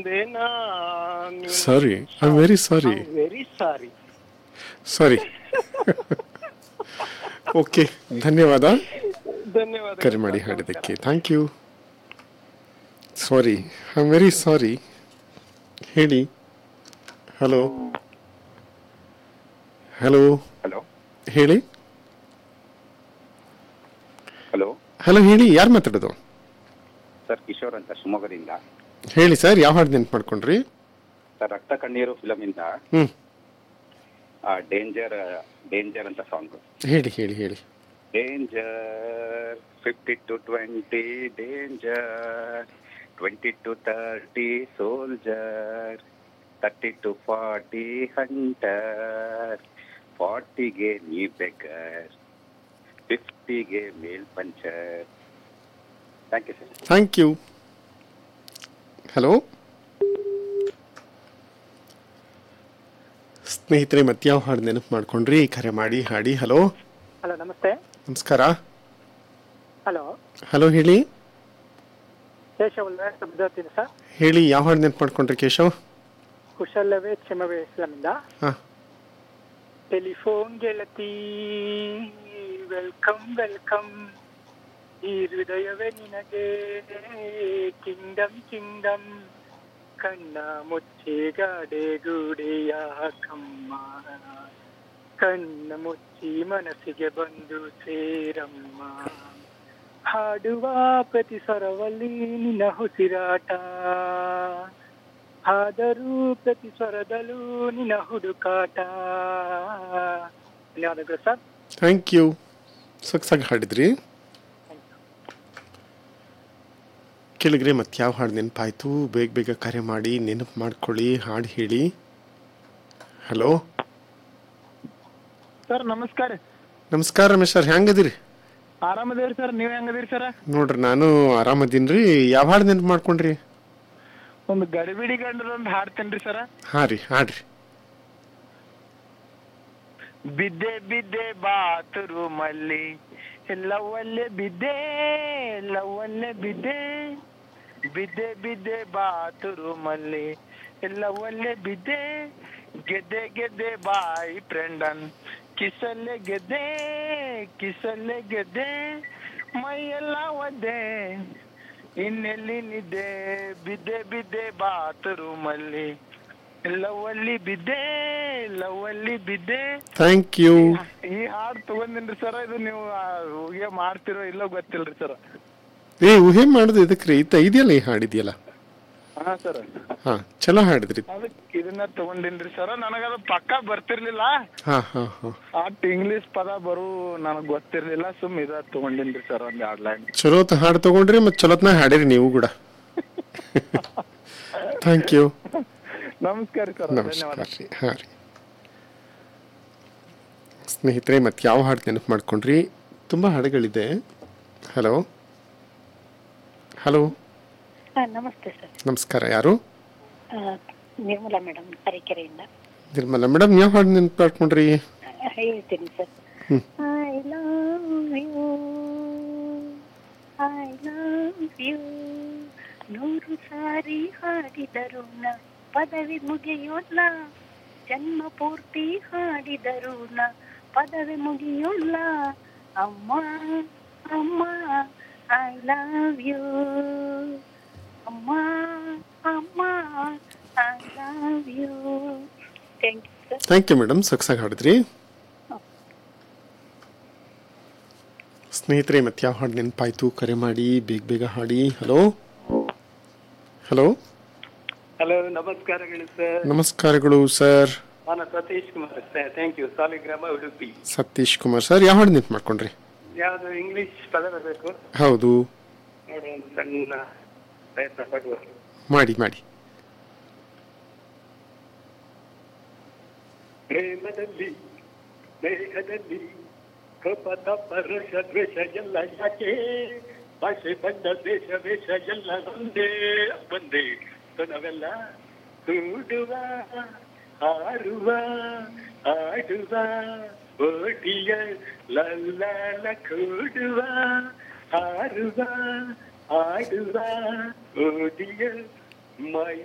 ಬಂದೆ ನಾನು sorry I very sorry very sorry sorry okay ಧನ್ಯವಾದ ಧನ್ಯವಾದ ಕರೆ ಮಾಡಿ ಹಾಡಿದ್ದಕ್ಕೆ thank you sorry I am very sorry ಹೇಳಿ ಹಲೋ ಹಲೋ ಹಲೋ ಹೇಳಿ ಹಲೋ ಹಲೋ ಹೇಳಿ ಯಾರು ಮಾತಾಡೋದು ಸರ್ ಕಿಶೋರ್ ಅಂತ ಶಿವಮೊಗ್ಗದಿಂದ ಹೇಳಿ ಸರ್ ಯಾವ ಹಾಡು ನೆನ್ಪು ಮಾಡ್ಕೊಂಡ್ರಿ ಸರ್ ರಕ್ತ ಕಣ್ಣೀರು ಫಿಲಮ್ ಇಂದ ಹ್ಞೂ ಡೇಂಜರ್ ಡೇಂಜರ್ ಅಂತ ಸಾಂಗ್ ಹೇಳಿ ಹೇಳಿ ಹೇಳಿ danger fifty to twenty danger twenty to thirty soldier thirty to forty hunter ಫಾರ್ಟಿಗೆ ನೀ ಬೆಗರ್ ಫಿಫ್ಟಿಗೆ ಮೇಲ್ puncture thank you sir thank you hello ಸ್ನೇಹಿತರೆ ಮತ್ಯಾವ ಹಾಡು ನೆನಪು ಮಾಡ್ಕೊಂಡ್ರಿ ಕರೆ ಮಾಡಿ ಹಾಡಿ ಹಲೋ ಹಲೋ ನಮಸ್ತೆ ನಮಸ್ಕಾರ ಹಲೋ ಹಲೋ ಹೇಳಿ ಕೇಶವಲ್ಲ ಶಬ್ದತೀನಿ ಸರ್ ಹೇಳಿ ಯಾವ ಹಾಡು ನೆನಪು ಮಾಡ್ಕೊಂಡ್ರಿ ಕೇಶವ್ ಕುಶಲವೇ ಕ್ಷಮವೇ ಇಸ್ಲಾಮಿಂದ ಹಾಂ ಟೆಲಿಫೋನ್ ಗೆಳತಿ ವೆಲ್ಕಮ್ ವೆಲ್ಕಮ್ ಈ ಹೃದಯವೇ ನಿನಗೆ ಕಿಂಗಡಮ್ ಕಿಂಗಡಮ್ ಕಣ್ಣ ಮುಚ್ಚಿ ಗಾಡೆ ಗೂಡೆಯ ಕಮ್ಮ ಕಣ್ಣ ಮುಚ್ಚಿ ಮನಸ್ಸಿಗೆ ಬಂದು ಸೇರಮ್ಮ ಹಾಡುವ ಪ್ರತಿ ಸ್ವರವಲ್ಲಿ ನಿನ್ನ ಉಸಿರಾಟ ಆದರೂ ಪ್ರತಿ ಸ್ವರದಲ್ಲೂ ನಿನ್ನ ಹುಡುಕಾಟ ಧನ್ಯವಾದಗಳು ಸರ್ ಥ್ಯಾಂಕ್ ಯು ಸೊಗಸಾಗಿ ಹಾಡಿದ್ರಿ ಕೆಳಗ್ರೆ ಮತ್ತೆ ಯಾವ ಹಾಡು ನೆನಪಾಯ್ತು ಬೇಗ ಬೇಗ ಕರೆ ಮಾಡಿ ನೆನಪು ಮಾಡ್ಕೊಳ್ಳಿ ಹಾಡು ಹೇಳಿ ಹಲೋ ಸರ್ ನಮಸ್ಕಾರ ನಮಸ್ಕಾರ ರಮೇಶ್ ಸರ್ ಹೆಂಗದಿರಿ ಆರಾಮದೇವ್ರಿ ಸರ್ ನೀವ್ ಹೆಂಗದಿರಿ ಸರ್ ನೋಡ್ರಿ ನಾನು ಆರಾಮದೀನಿ ಯಾವ ಹಾಡು ನೆನಪು ಮಾಡ್ಕೊಂಡ್ರಿ ಒಂದು ಗಡಿಬಿಡಿ ಗಂಡ್ರ ಒಂದು ಹಾಡ್ತೇನ್ರಿ ಸರ ಹಾಂ ರೀ ಹಾಡ್ರಿ ಬಿದ್ದೆ ಬಿದ್ದೆ ಬಾತ್ರೂಮಲ್ಲಿ ಎಲ್ಲವಲ್ಲೇ ಬಿದ್ದೆ ಎಲ್ಲವಲ್ಲೇ ಬಿದ್ದೆ ಬಿದ್ದೆ ಬಿದ್ದೆ ಬಾತ್ರೂಮಲ್ಲಿ ಎಲ್ಲವಲ್ಲೇ ಬಿದ್ದೆ ಗೆದ್ದೆ ಗೆದ್ದೆ ಬಾಯ್ ಫ್ರೆಂಡನ್ ಕಿಸಲ್ಲೇ ಗೆದ್ದೆ ಕಿಸಲ್ಲೇ ಗೆದ್ದೆ ಮೈಯೆಲ್ಲ ಒದ್ದೆ ಇನ್ನೆಲ್ಲಿ ನಿದ್ದೆ ಬಿದ್ದೆ ಬಿದ್ದೆ ಬಾತ್ರೂಮಲ್ಲಿ ಲವ್ವಲ್ಲಿ ಬಿದ್ದೆ ಲವ್ವಲ್ಲಿ ಬಿದ್ದೆ ಥ್ಯಾಂಕ್ ಯು ಈ ಹಾಡ್ ತಗೊಂಡಿನ್ರಿ ಸರ್ ಇದು ನೀವು ಆ, ಊಗೆ ಮಾಡ್ತಿರೋ ಇಲ್ಲೋ ಗೊತ್ತಿಲ್ರಿ ಸರ್ ಏ ಊಹೆ ಮಾಡೋದು ಇದಕ್ಕೆ ರೀ ಇತ್ತ ಇದೆಯಲ್ಲ ಈ ಹಾಡಿದೆಯಲ್ಲ ಹಾ ಸರ್ ಹಾಂ ಚಲೋ ಹಾಡಿದ್ರಿ ಅದಕ್ಕೆ ಇದನ್ನ ತಗೊಂಡಿನ್ರಿ ಸರ್ ನನಗದು ಪಕ್ಕ ಬರ್ತಿರ್ಲಿಲ್ಲ ಹಾಂ ಹಾಂ ಹಾಂ ಅಟ್ ಇಂಗ್ಲಿಷ್ ಪದ ಬರು ನನಗ್ ಗೊತ್ತಿರ್ಲಿಲ್ಲ ಸುಮ್ ಇದ ತಗೊಂಡಿನ್ರಿ ಸರ್ ಒಂದ್ ಎರಡ್ ಲೈನ್ ಚಲೋತ್ ಹಾಡು ತಗೊಂಡ್ರಿ ಮತ್ತು ಚಲೋತ್ನಾಗ ಹಾಡಿರಿ ನೀವು ಕೂಡ ಥ್ಯಾಂಕ್ ಯು ನಮಸ್ಕಾರ ಸರ್ ನಮಸ್ಕಾರ ಧನ್ಯವಾದ ರೀ ಹಾಂ ರೀ ಸ್ನೇಹಿತರೆ ಮತ್ತು ಯಾವ ಹಾಡು ನೆನಪು ಮಾಡ್ಕೊಂಡ್ರಿ ತುಂಬ ಹಾಡುಗಳಿದೆ ಹಲೋ ಹಲೋ ಹಾ ನಮಸ್ತೆ ಸರ್ ನಮಸ್ಕಾರ ಯಾರು ಆ, ನಿರ್ಮಲಾ ಮೇಡಮ್ ತರೀಕೆರೆಯಿಂದ ನಿರ್ಮಲ ಮೇಡಮ್ ಯಾವ ಹಾಡು ನೆನಪು ಮಾಡ್ಕೊಂಡ್ರಿ ಆ, ಹೇಳ್ತೀನಿ ಸರ್ ಹ್ಮ್. I love you I love you ನೂರು ಸಾರಿ ಹಾಡಿದರು ನ ಪದವಿ ಮುಗಿಯೋಲ್ಲ ಜನ್ಮ ಪೂರ್ತಿ ಹಾಡಿದರು ನ ಪದವಿ ಮುಗಿಯೋಲ್ಲ ಅಮ್ಮ ಅಮ್ಮ ಐ ಲವ್ ಯು ಅಮ್ಮ ಅಮ್ಮ I love you thank you sir thank you madam ಸೊಗಸಾಗಿ ಹಾಡಿದ್ರಿ ಸ್ನೇಹಿತರೆ ಮತ್ತೆ ಯಾವ ಹಾಡು ನೆನಪಾಯ್ತು ಕರೆ ಮಾಡಿ ಬೇಗ ಬೇಗ ಹಾಡಿ ಹಲೋ ಹಲೋ ಹಲೋ ನಮಸ್ಕಾರಗಳು ಸರ್ ನಮಸ್ಕಾರಗಳು ಸರ್ ನಾನು Satish Kumar sir thank you Saligrama Udupi Satish Kumar sir ಯಾವ ಹಾಡು ನೆನಪು ಮಾಡ್ಕೊಂಡ್ರಿ ಯಾವ್ದು ಇಂಗ್ಲಿಷ್ ಪದ ಬರಬೇಕು ಹೌದು ನೋಡಿ ಒಂದು ಸಣ್ಣ ಪ್ರಯತ್ನ ಪಡುವ ಮಾಡಿ ಮಾಡಿ ಪ್ರೇಮದಲ್ಲಿ ಮೇಘದಲ್ಲಿ ಕಪಟ ಪರಶ ದ್ವೇಷ ಎಲ್ಲ ಯಾಕೆ ಭಾಷೆ ಬಣ್ಣ ದೇಶ ವೇಷ ಎಲ್ಲ ಒಂದೇ ಒಂದೇ ನಾವೆಲ್ಲ ಕೂಡುವ ಹಾರುವ ಆಡುವ ಓಟಿಯ ಲಲ್ಲ ಕೂಡುವ ಹಾರುವ ಆಡುವ ಓಡಿಯ ಮೈ